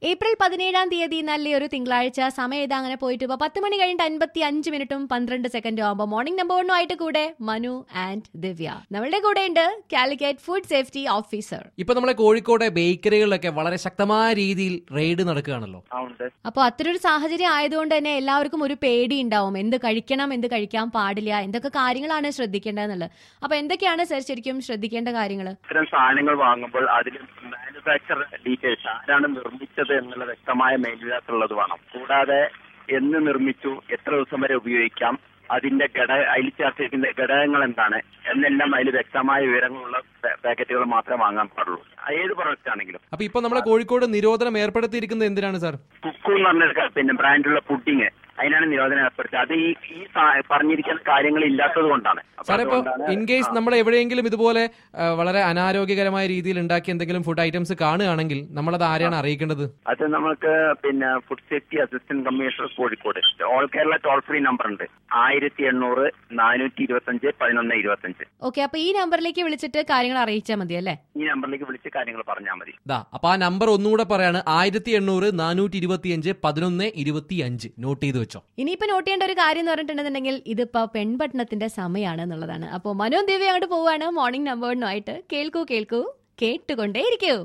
April പതിനേഴാം തീയതി നല്ലൊരു തിങ്കളാഴ്ച സമയം ഇതാ അങ്ങനെ പോയിട്ട് ഇപ്പൊ പത്ത് മണി കഴിഞ്ഞിട്ട് അൻപത്തി അഞ്ച് മിനിറ്റും പന്ത്രണ്ട് സെക്കൻഡും ആകുമ്പോൾ മോർണിംഗ് നമ്പർ വണ്ണുമായിട്ട് കൂടെ മനു ആൻഡ് ദിവ്യ നമ്മളുടെ കൂടെ ഉണ്ട് കാലിക്കറ്റ് ഫുഡ് സേഫ്റ്റി ഓഫീസർ ഇപ്പൊ നമ്മളെ കോഴിക്കോട്ടെ ബേക്കറികളിലൊക്കെ വളരെ ശക്തമായ രീതിയിൽ റെയ്ഡ് നടക്കുകയാണല്ലോ ആ ഉണ്ട് അപ്പോൾ അത്തരൊരു സാഹചര്യം ആയതുകൊണ്ട് തന്നെ എല്ലാവർക്കും ഒരു പേടി ഉണ്ടാവും എന്ത് കഴിക്കണം എന്ത് കഴിക്കാൻ പാടില്ല എന്തൊക്കെ കാര്യങ്ങളാണ് ശ്രദ്ധിക്കേണ്ടതെന്നുള്ളത് അപ്പൊ എന്തൊക്കെയാണ് സർ ശരിക്കും ശ്രദ്ധിക്കേണ്ട കാര്യങ്ങൾ ഇത്തരം സാധനങ്ങൾ വാങ്ങുമ്പോൾ അതിൽ മാനുഫാക്ചർ ഡീറ്റെയിൽസ് ആരാണ് നിർമ്മിച്ചത് എന്നുള്ള വ്യക്തമായ മേൽവിലാസമുള്ളത് വേണം കൂടാതെ എന്ന് നിർമ്മിച്ചു എത്ര ദിവസം വരെ ഉപയോഗിക്കാം അതിന്റെ ഘട അതിൽ ചേർത്തിരിക്കുന്ന ഘടകങ്ങൾ എന്താണ് എന്നെല്ലാം അതിൽ വ്യക്തമായ വിവരങ്ങളുള്ള പാ- പാക്കറ്റുകൾ മാത്രമേ വാങ്ങാൻ പാടുള്ളൂ ഏത് പ്രൊഡക്റ്റ് ആണെങ്കിലും അപ്പൊ ഇപ്പൊ നമ്മളെ കോഴിക്കോട് നിരോധനം ഏർപ്പെടുത്തിയിരിക്കുന്നത് എന്തിനാണ് സാർ കുക്കു എന്ന് പറഞ്ഞൊരു ക- പിന്നെ ബ്രാൻഡുള്ള പുഡിങ് അതിനാണ് നിരോധനം ഏർപ്പെടുത്തിയത് അത് ഈ ഈ സാ- പറഞ്ഞിരിക്കുന്ന കാര്യങ്ങൾ ഇല്ലാത്തത് കൊണ്ടാണ് അപ്പൊ സാർ ഇപ്പൊ അതുകൊണ്ടാണ് ഇൻ കേസ് ആ. നമ്മൾ എവിടെയെങ്കിലും ഇതുപോലെ ആ, വളരെ അനാരോഗ്യകരമായ രീതിയിൽ ഉണ്ടാക്കിയ എന്തെങ്കിലും ഫുഡ് ഐറ്റംസ് കാണുകയാണെങ്കിൽ നമ്മളത് ആരെയാണ് അറിയിക്കേണ്ടത് അത് നമുക്ക് പിന്നെ food safety assistant commissioner Kozhikode all Kerala toll free number ഉണ്ട് ആയിരത്തി എണ്ണൂറ് നാനൂറ്റി ഇരുപത്തി അഞ്ച് പതിനൊന്ന് ഇരുപത്തി അഞ്ച് ഓക്കെ അപ്പൊ ഈ നമ്പറിലേക്ക് വിളിച്ചിട്ട് കാര്യങ്ങൾ അറിയിച്ചാൽ മതി അല്ലേ ഈ നമ്പറിലേക്ക് വിളിച്ച് കാര്യങ്ങൾ പറഞ്ഞാൽ മതി ദാ അപ്പൊ ആ നമ്പർ ഒന്നുകൂടെ പറയാണ് ആയിരത്തി എണ്ണൂറ് നാനൂറ്റി ഇരുപത്തിയഞ്ച് പതിനൊന്ന് ഇരുപത്തി അഞ്ച് നോട്ട് ചെയ്ത് വെച്ചോ ഇനിയിപ്പോ നോട്ട് ചെയ്യേണ്ട ഒരു കാര്യം എന്ന് പറഞ്ഞിട്ടുണ്ടെന്നുണ്ടെങ്കിൽ ഇതിപ്പോ പെൺപട്ടണത്തിന്റെ സമയമാണ് എന്നുള്ളതാണ് അപ്പോൾ മനോ ദേവി അങ്ങോട്ട് പോവാണ് മോർണിംഗ് നമ്പറിനുമായിട്ട് കേൾക്കൂ കേൾക്കൂ കേട്ടുകൊണ്ടേയിരിക്കൂ